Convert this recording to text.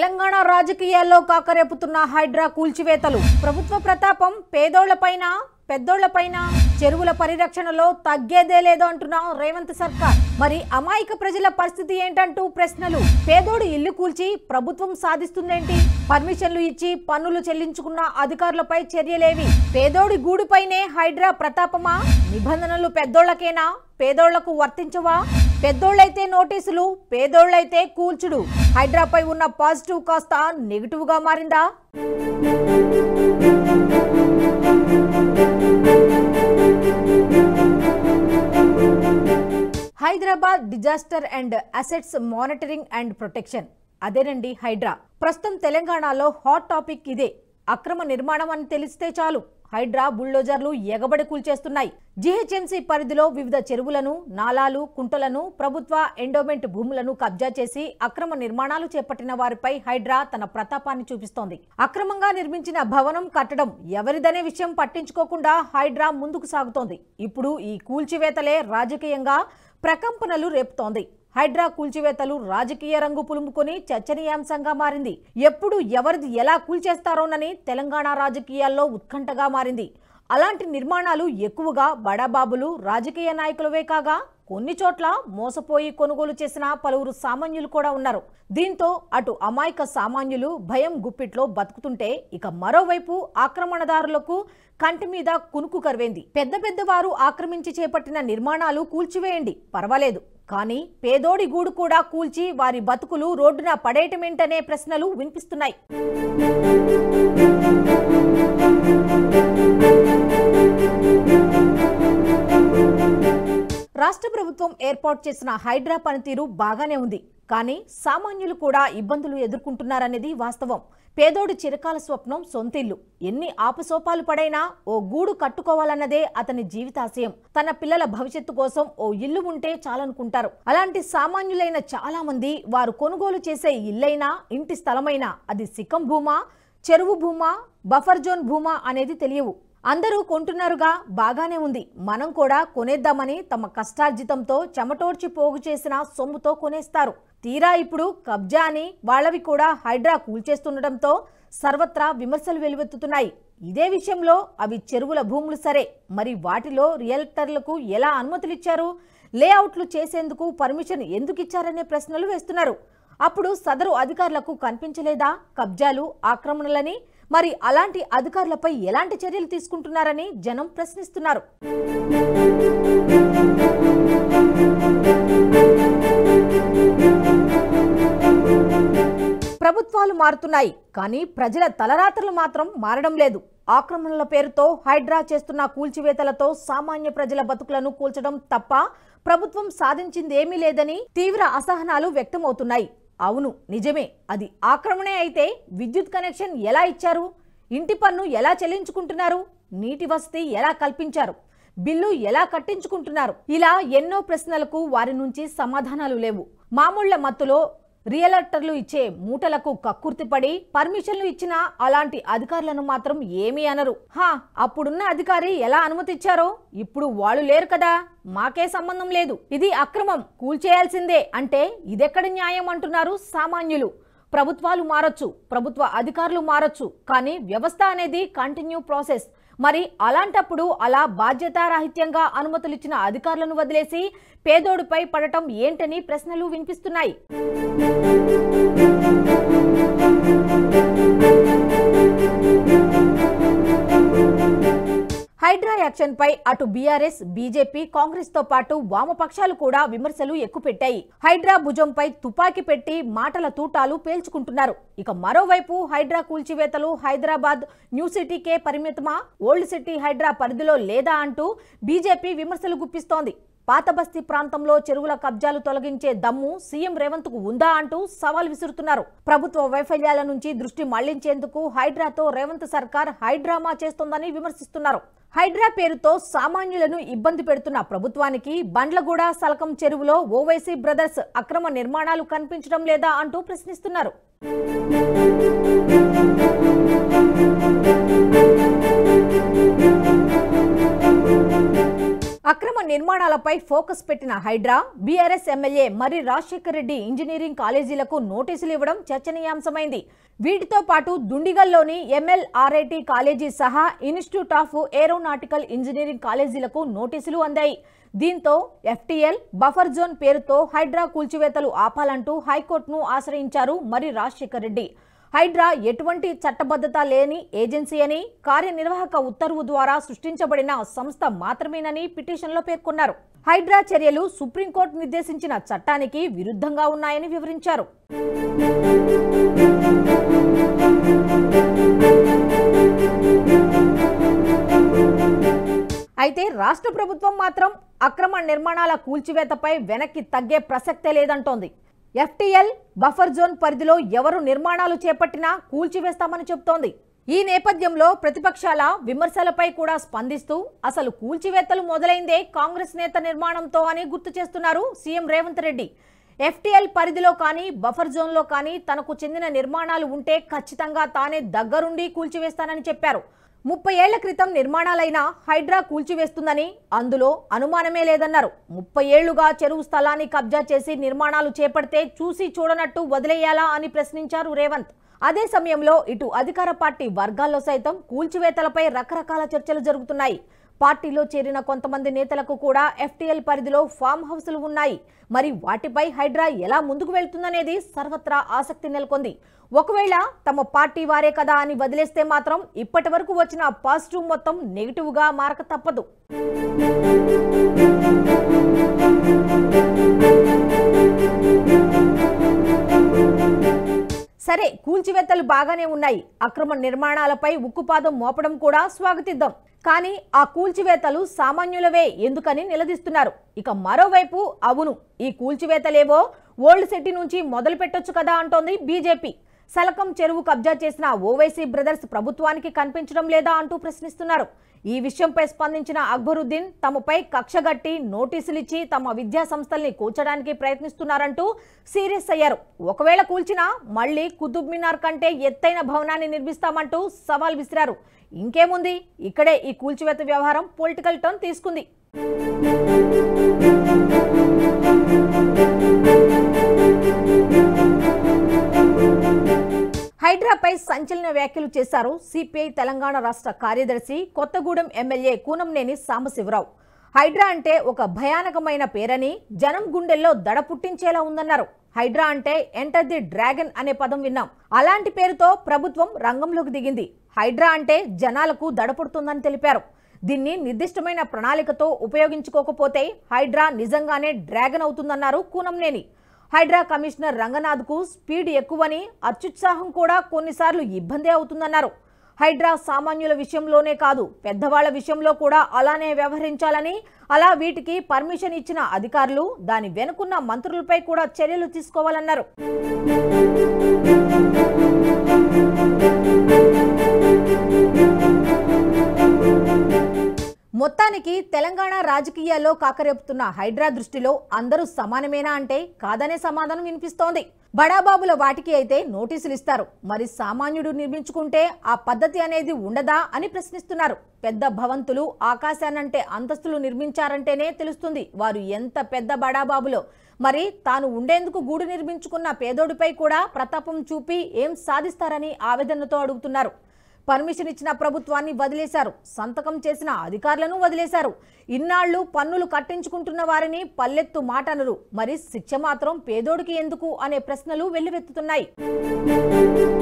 తెలంగాణ రాజకీయాల్లో కాకరేపుతున్న హైడ్రా కూల్చివేతలు ప్రభుత్వ ప్రతాపం పేదోళ్లపైన పెద్దోళ్లపైన చెరువుల పరిరక్షణలో తగ్గేదే లేదు అంటున్న రేవంత్ సర్కార్ మరి అమాయక ప్రజల పరిస్థితి ఏంటంటూ ప్రశ్నలు పేదోడు ఇల్లు కూల్చి ప్రభుత్వం సాధిస్తుందేంటి పర్మిషన్లు ఇచ్చి పన్నులు చెల్లించుకున్న అధికారులపై చర్యలేవి పేదోడి గూడుపైనే హైడ్రా ప్రతాపమా నిబంధనలు పెద్దోళ్లకేనా పేదోళ్లకు వర్తించవా పెద్దోళ్ళైతే నోటీసులు పేదోళ్ళైతే కూల్చుడు హైడ్రాపై ఉన్న పాజిటివ్ కాస్త నెగిటివ్ గా మారిందా Hyderabad disaster and assets monitoring and protection అదేనండి హైడ్రా ప్రస్తుతం తెలంగాణలో హాట్ టాపిక్ ఇదే అక్రమ నిర్మాణం అని తెలిస్తే చాలు హైడ్రా బుల్డోజర్లు ఎగబడి కూల్చేస్తున్నాయి జీహెచ్ఎంసీ పరిధిలో వివిధ చెరువులను నాలాలు కుంటలను ప్రభుత్వ ఎండోమెంట్ భూములను కబ్జా చేసి అక్రమ నిర్మాణాలు చేపట్టిన వారిపై హైడ్రా తన ప్రతాపాన్ని చూపిస్తోంది అక్రమంగా నిర్మించిన భవనం కట్టడం ఎవరిదనే విషయం పట్టించుకోకుండా హైడ్రా ముందుకు సాగుతోంది ఇప్పుడు ఈ కూల్చివేతలే రాజకీయంగా ప్రకంపనలు రేపుతోంది హైడ్రా కూల్చివేతలు రాజకీయ రంగు పులుముకొని చర్చనీయాంశంగా మారింది ఎప్పుడు ఎవరిది ఎలా కూల్చేస్తారోనని తెలంగాణ రాజకీయాల్లో ఉత్కంఠగా మారింది అలాంటి నిర్మాణాలు ఎక్కువగా బడాబాబులు రాజకీయ నాయకులవే కాగా కొన్ని చోట్ల మోసపోయి కొనుగోలు చేసిన పలువురు సామాన్యులు కూడా ఉన్నారు దీంతో అటు అమాయక సామాన్యులు భయం గుప్పిట్లో బతుకుతుంటే ఇక మరోవైపు ఆక్రమణదారులకు కంటి మీద కునుకు కరివేంది పెద్ద పెద్దవారు ఆక్రమించి చేపట్టిన నిర్మాణాలు కూల్చివేయండి పర్వాలేదు కానీ పేదోడి గూడు కూడా కూల్చి వారి బతుకులు రోడ్డున పడేయటమేంటనే ప్రశ్నలు వినిపిస్తున్నాయి రాష్ట్ర ప్రభుత్వం ఏర్పాటు చేసిన హైడ్రా పనితీరు బాగానే ఉంది కానీ సామాన్యులు కూడా ఇబ్బందులు ఎదుర్కొంటున్నారనేది వాస్తవం పేదోడి చిరకాల స్వప్నం సొంతిల్లు ఎన్ని ఆపసోపాలు పడైనా ఓ గూడు కట్టుకోవాలన్నదే అతని జీవితాశయం తన పిల్లల భవిష్యత్తు కోసం ఓ ఇల్లు ఉంటే చాలనుకుంటారు అలాంటి సామాన్యులైన చాలా మంది వారు కొనుగోలు చేసే ఇల్లైనా ఇంటి స్థలమైనా అది సిక్కం భూమా చెరువు భూమా బఫర్ జోన్ భూమా అనేది తెలియవు అందరూ కొంటున్నారుగా బాగానే ఉంది మనం కూడా కొనేద్దామని తమ కష్టార్జితంతో చెమటోడ్చి పోగు చేసిన సొమ్ముతో కొనేస్తారు తీరా ఇప్పుడు కబ్జా అని వాళ్ళవి కూడా హైడ్రా కూల్చేస్తుండటంతో సర్వత్రా విమర్శలు వెలువెత్తుతున్నాయి ఇదే విషయంలో అవి చెరువుల భూములు సరే మరి వాటిలో రియల్టర్లకు ఎలా అనుమతులిచ్చారు లేఅవుట్లు చేసేందుకు పర్మిషన్ ఎందుకు ఇచ్చారనే ప్రశ్నలు వేస్తున్నారు అప్పుడు సదరు అధికారులకు కనిపించలేదా కబ్జాలు ఆక్రమణలని మరి అలాంటి అధికారులపై ఎలాంటి చర్యలు తీసుకుంటున్నారని జనం ప్రశ్నిస్తున్నారు ప్రభుత్వాలు మారుతున్నాయి కానీ ప్రజల తలరాత్రలు మాత్రం మారడం లేదు ఆక్రమణల పేరుతో హైడ్రా చేస్తున్న కూల్చివేతలతో సామాన్య ప్రజల బతుకులను కూల్చడం తప్ప ప్రభుత్వం సాధించిందేమీ లేదని తీవ్ర అసహనాలు వ్యక్తమవుతున్నాయి అవును నిజమే అది ఆక్రమణే అయితే విద్యుత్ కనెక్షన్ ఎలా ఇచ్చారు ఇంటి పన్ను ఎలా చెల్లించుకుంటున్నారు నీటి వసతి ఎలా కల్పించారు బిల్లు ఎలా కట్టించుకుంటున్నారు ఇలా ఎన్నో ప్రశ్నలకు వారి నుంచి సమాధానాలు లేవు మామూళ్ల మత్తులో రియలటర్లు ఇచ్చే మూటలకు కక్కుర్తిపడి పర్మిషన్లు ఇచ్చిన అలాంటి అధికారులను మాత్రం ఏమీ అనరు హా అప్పుడున్న అధికారి ఎలా అనుమతిచ్చారో ఇప్పుడు వాళ్ళు లేరు కదా మాకే సంబంధం లేదు ఇది అక్రమం కూల్చేయాల్సిందే అంటే ఇదెక్కడి న్యాయం అంటున్నారు సామాన్యులు ప్రభుత్వాలు మారొచ్చు ప్రభుత్వ అధికారులు మారొచ్చు కానీ వ్యవస్థ అనేది కంటిన్యూ ప్రాసెస్ మరి అలాంటప్పుడు అలా బాధ్యతారాహిత్యంగా అనుమతులిచ్చిన అధికారులను వదిలేసి పేదోడిపై పడటం ఏంటని ప్రశ్నలు వినిపిస్తున్నాయి హైడ్రా యాక్షన్ పై అటు బీఆర్ఎస్ బీజేపీ కాంగ్రెస్ తో పాటు వామపక్షాలు కూడా విమర్శలు ఎక్కుపెట్టాయి హైడ్రా భుజంపై తుపాకీ పెట్టి మాటల తూటాలు పేల్చుకుంటున్నారు ఇక మరోవైపు హైడ్రా కూల్చివేతలు హైదరాబాద్ న్యూ సిటీకే పరిమితమా ఓల్డ్ సిటీ హైడ్రా పరిధిలో లేదా అంటూ బీజేపీ విమర్శలు గుప్పిస్తోంది పాత బస్తీ ప్రాంతంలో చెరువుల కబ్జాలు తొలగించే దమ్ము సీఎం రేవంత్ కు ఉందా అంటూ సవాల్ విసురుతున్నారు ప్రభుత్వ వైఫల్యాల నుంచి దృష్టి మళ్లించేందుకు హైడ్రాతో రేవంత్ సర్కార్ హైడ్రామా చేస్తోందని విమర్శిస్తున్నారు హైడ్రా పేరుతో సామాన్యులను ఇబ్బంది పెడుతున్న ప్రభుత్వానికి బండ్లగూడ సలకం చెరువులో ఓవైసీ బ్రదర్స్ అక్రమ నిర్మాణాలు కనిపించడం లేదా అంటూ ప్రశ్నిస్తున్నారు అక్రమ నిర్మాణాలపై ఫోకస్ పెట్టిన హైడ్రా బీఆర్ఎస్ ఎమ్మెల్యే మర్రి రాజశేఖర్ రెడ్డి ఇంజనీరింగ్ కాలేజీలకు నోటీసులు ఇవ్వడం చర్చనీయాంశమైంది వీటితో పాటు దుండిగల్లోని ఎంఎల్ఆర్ఐటి కాలేజీ సహా ఇన్స్టిట్యూట్ ఆఫ్ ఏరోనాటికల్ ఇంజనీరింగ్ కాలేజీలకు నోటీసులు అందాయి దీంతో ఎఫ్టీఎల్ బఫర్ జోన్ పేరుతో హైడ్రా కూల్చివేతలు ఆపాలంటూ హైకోర్టును ఆశ్రయించారు మర్రి రాజశేఖర్ రెడ్డి హైడ్రా ఎటువంటి చట్టబద్ధత లేని ఏజెన్సీ అని కార్యనిర్వాహక ఉత్తర్వు ద్వారా సృష్టించబడిన సంస్థ మాత్రమేనని పిటిషన్లో పేర్కొన్నారు హైడ్రా చర్యలు సుప్రీంకోర్టు నిర్దేశించిన చట్టానికి విరుద్ధంగా ఉన్నాయని వివరించారు అయితే రాష్ట్ర ప్రభుత్వం మాత్రం అక్రమ నిర్మాణాల కూల్చివేతపై వెనక్కి తగ్గే ప్రసక్తే లేదంటోంది ఎఫ్టీఎల్ బఫర్ జోన్ పరిధిలో ఎవరు నిర్మాణాలు చేపట్టినా కూల్చివేస్తామని చెబుతోంది ఈ నేపథ్యంలో ప్రతిపక్షాల విమర్శలపై కూడా స్పందిస్తూ అసలు కూల్చివేతలు మొదలైందే కాంగ్రెస్ నేత నిర్మాణంతో అని గుర్తు చేస్తున్నారు సీఎం రేవంత్ రెడ్డి ఎఫ్టీఎల్ పరిధిలో కానీ బఫర్ జోన్లో కానీ తనకు చెందిన నిర్మాణాలు ఉంటే ఖచ్చితంగా తానే దగ్గరుండి కూల్చివేస్తానని చెప్పారు ముప్పై ఏళ్ల క్రితం నిర్మాణాలైన హైడ్రా కూల్చివేస్తుందని అందులో అనుమానమే లేదన్నారు ముప్పై ఏళ్లుగా చెరువు స్థలాన్ని కబ్జా చేసి నిర్మాణాలు చేపడితే చూసి చూడనట్టు వదిలేయాలా అని ప్రశ్నించారు రేవంత్ అదే సమయంలో ఇటు అధికార పార్టీ వర్గాల్లో సైతం కూల్చివేతలపై రకరకాల చర్చలు జరుగుతున్నాయి పార్టీలో చేరిన కొంతమంది నేతలకు కూడా ఎఫ్టీఎల్ పరిధిలో ఫామ్ హౌస్లు ఉన్నాయి మరి వాటిపై హైడ్రా ఎలా ముందుకు వెళ్తుందనేది సర్వత్రా ఆసక్తి నెలకొంది ఒకవేళ తమ పార్టీ వారే కదా అని వదిలేస్తే మాత్రం ఇప్పటి వరకు వచ్చిన పాజిటివ్ మొత్తం నెగిటివ్గా మారక తప్పదు సరే కూల్చివేతలు బాగానే ఉన్నాయి అక్రమ నిర్మాణాలపై ఉక్కుపాదం మోపడం కూడా స్వాగతిద్దాం కానీ ఆ కూల్చివేతలు సామాన్యులవే ఎందుకని నిలదీస్తున్నారు ఇక మరోవైపు అవును ఈ కూల్చివేతలేవో ఓల్డ్ సిటీ నుంచి మొదలు పెట్టొచ్చు కదా అంటోంది బీజేపీ సలకం చెరువు కబ్జా చేసిన ఓవైసీ బ్రదర్స్ ప్రభుత్వానికి కనిపించడం లేదా అంటూ ప్రశ్నిస్తున్నారు ఈ విషయంపై స్పందించిన అక్బరుద్దీన్ తమపై కక్షగట్టి నోటీసులిచ్చి తమ విద్యా సంస్థల్ని కూల్చడానికి ప్రయత్నిస్తున్నారంటూ సీరియస్ అయ్యారు ఒకవేళ కూల్చినా మళ్లీ కుతుబ్ మినార్ కంటే ఎత్తైన భవనాన్ని నిర్మిస్తామంటూ సవాల్ విసిరారు ఇంకేముంది ఇక్కడే ఈ కూల్చివేత వ్యవహారం పొలిటికల్ టర్న్ తీసుకుంది హైడ్రాపై సంచలన వ్యాఖ్యలు చేశారు సిపిఐ తెలంగాణ రాష్ట్ర కార్యదర్శి కొత్తగూడెం ఎమ్మెల్యే కూనంనేని సాంబశివరావు హైడ్రా అంటే ఒక భయానకమైన పేరని జనం గుండెల్లో దడ పుట్టించేలా ఉందన్నారు హైడ్రా అంటే ఎంటర్ ది డ్రాగన్ అనే పదం విన్నాం అలాంటి పేరుతో ప్రభుత్వం రంగంలోకి దిగింది హైడ్రా అంటే జనాలకు దడ పుడుతుందని తెలిపారు దీన్ని నిర్దిష్టమైన ప్రణాళికతో ఉపయోగించుకోకపోతే హైడ్రా నిజంగానే డ్రాగన్ అవుతుందన్నారు కూనంనేని హైడ్రా కమిషనర్ రంగనాథ్కు స్పీడ్ ఎక్కువని అత్యుత్సాహం కూడా కొన్నిసార్లు ఇబ్బందే అవుతుందన్నారు హైడ్రా సామాన్యుల విషయంలోనే కాదు పెద్దవాళ్ల విషయంలో కూడా అలానే వ్యవహరించాలని అలా వీటికి పర్మిషన్ ఇచ్చిన అధికారులు దాని వెనుకున్న మంత్రులపై కూడా చర్యలు తీసుకోవాలన్నారు మొత్తానికి తెలంగాణ రాజకీయాల్లో కాకరేపుతున్న హైడ్రా దృష్టిలో అందరూ సమానమేనా అంటే కాదనే సమాధానం వినిపిస్తోంది బడాబాబుల వాటికి అయితే నోటీసులు ఇస్తారు మరి సామాన్యుడు నిర్మించుకుంటే ఆ పద్ధతి అనేది ఉండదా అని ప్రశ్నిస్తున్నారు పెద్ద భవంతులు ఆకాశానంటే అంతస్తులు నిర్మించారంటేనే తెలుస్తుంది వారు ఎంత పెద్ద బడాబాబులో మరి తాను ఉండేందుకు గూడు నిర్మించుకున్న పేదోడిపై కూడా ప్రతాపం చూపి ఏం సాధిస్తారని ఆవేదనతో అడుగుతున్నారు పర్మిషన్ ఇచ్చిన ప్రభుత్వాన్ని వదిలేశారు సంతకం చేసిన అధికారులను వదిలేశారు ఇన్నాళ్లు పన్నులు కట్టించుకుంటున్న వారిని పల్లెత్తు మాటనరు మరి శిక్ష మాత్రం పేదోడికి ఎందుకు అనే ప్రశ్నలు వెల్లువెత్తుతున్నాయి